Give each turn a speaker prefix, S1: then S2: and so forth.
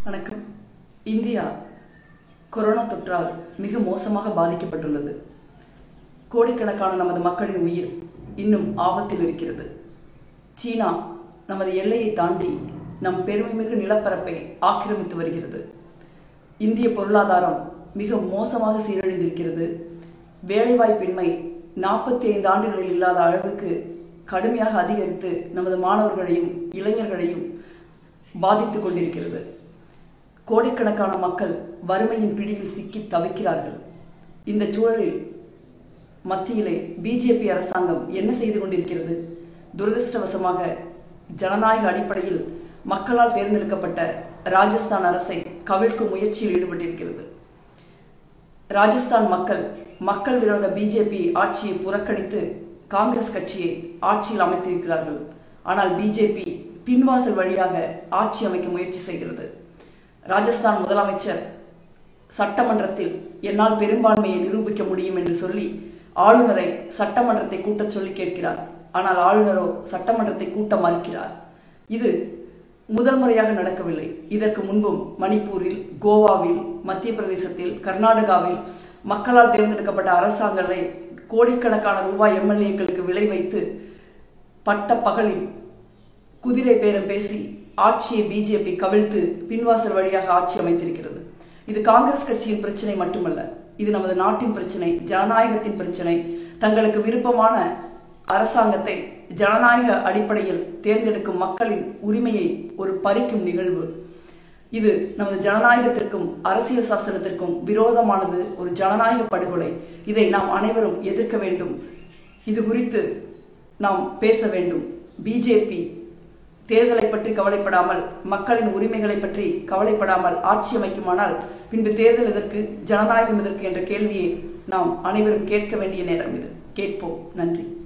S1: வணக்கம் India corona தொற்றால் மிக மோசமாக பாதிக்கப்பட்டுள்ளது கோடிக்கணக்கான நமது மக்களின் உயிர் இன்னும் ஆபத்தில் இருக்கிறது சீனா நமது எல்லையை தாண்டி நம் பெருமைமிகு நிலப்பரப்பை ஆக்கிரமித்து வருகிறது இந்திய பொருளாதாரம் மிக மோசமாக சீரழிந்திருக்கிறது வேலைவாய்ப்பின்மை நாற்பத்தி ஐந்து ஆண்டுகளில் இல்லாத அளவுக்கு கடுமையாக அதிகரித்து நமது மாணவர்களையும் இளைஞர்களையும் பாதித்துக் கொண்டிருக்கிறது கோடிக்கணக்கான மக்கள் வறுமையின் பிடியில் சிக்கி தவிக்கிறார்கள் இந்த சூழலில் மத்தியிலே பிஜேபி அரசாங்கம் என்ன செய்து கொண்டிருக்கிறது துரதிருஷ்டவசமாக ஜனநாயக அடிப்படையில் மக்களால் தேர்ந்தெடுக்கப்பட்ட ராஜஸ்தான் அரசை கவிழ்க்கும் முயற்சியில் ஈடுபட்டிருக்கிறது ராஜஸ்தான் மக்கள் மக்கள் விரோத பிஜேபி ஆட்சியை புறக்கணித்து காங்கிரஸ் கட்சியை ஆட்சியில் அமைத்திருக்கிறார்கள் ஆனால் பிஜேபி பின்வாசல் வழியாக ஆட்சி அமைக்க முயற்சி செய்கிறது ராஜஸ்தான் முதலமைச்சர் சட்டமன்றத்தில் என்னால் பெரும்பான்மையை நிரூபிக்க முடியும் என்று சொல்லி ஆளுநரை சட்டமன்றத்தை கூட்டச் சொல்லி கேட்கிறார் ஆனால் ஆளுநரோ சட்டமன்றத்தை கூட்ட மறுக்கிறார் இது முதல் முறையாக நடக்கவில்லை இதற்கு முன்பும் மணிப்பூரில் கோவாவில் மத்திய பிரதேசத்தில் கர்நாடகாவில் மக்களால் தேர்ந்தெடுக்கப்பட்ட அரசாங்கங்களை கோடிக்கணக்கான ரூபாய் எம்எல்ஏக்களுக்கு விலை வைத்து பட்ட பகலில் குதிரை பேரம் பேசி ஆட்சியை பிஜேபி கவிழ்த்து பின்வாசல் வழியாக ஆட்சி அமைத்திருக்கிறது இது காங்கிரஸ் கட்சியின் பிரச்சனை மட்டுமல்ல இது நமது நாட்டின் பிரச்சனை ஜனநாயகத்தின் பிரச்சனை தங்களுக்கு விருப்பமான அரசாங்கத்தை ஜனநாயக அடிப்படையில் தேர்ந்தெடுக்கும் மக்களின் உரிமையை ஒரு பறிக்கும் நிகழ்வு இது நமது ஜனநாயகத்திற்கும் அரசியல் சாசனத்திற்கும் விரோதமானது ஒரு ஜனநாயக படுகொலை இதை நாம் அனைவரும் எதிர்க்க வேண்டும் இது குறித்து நாம் பேச வேண்டும் பிஜேபி தேர்தலை பற்றி கவலைப்படாமல் மக்களின் உரிமைகளை பற்றி கவலைப்படாமல் ஆட்சி அமைக்குமானால் பின்பு தேர்தல் எதற்கு ஜனநாயகம் எதற்கு என்ற கேள்வியை நாம் அனைவரும் கேட்க வேண்டிய நேரம் இது கேட்போம் நன்றி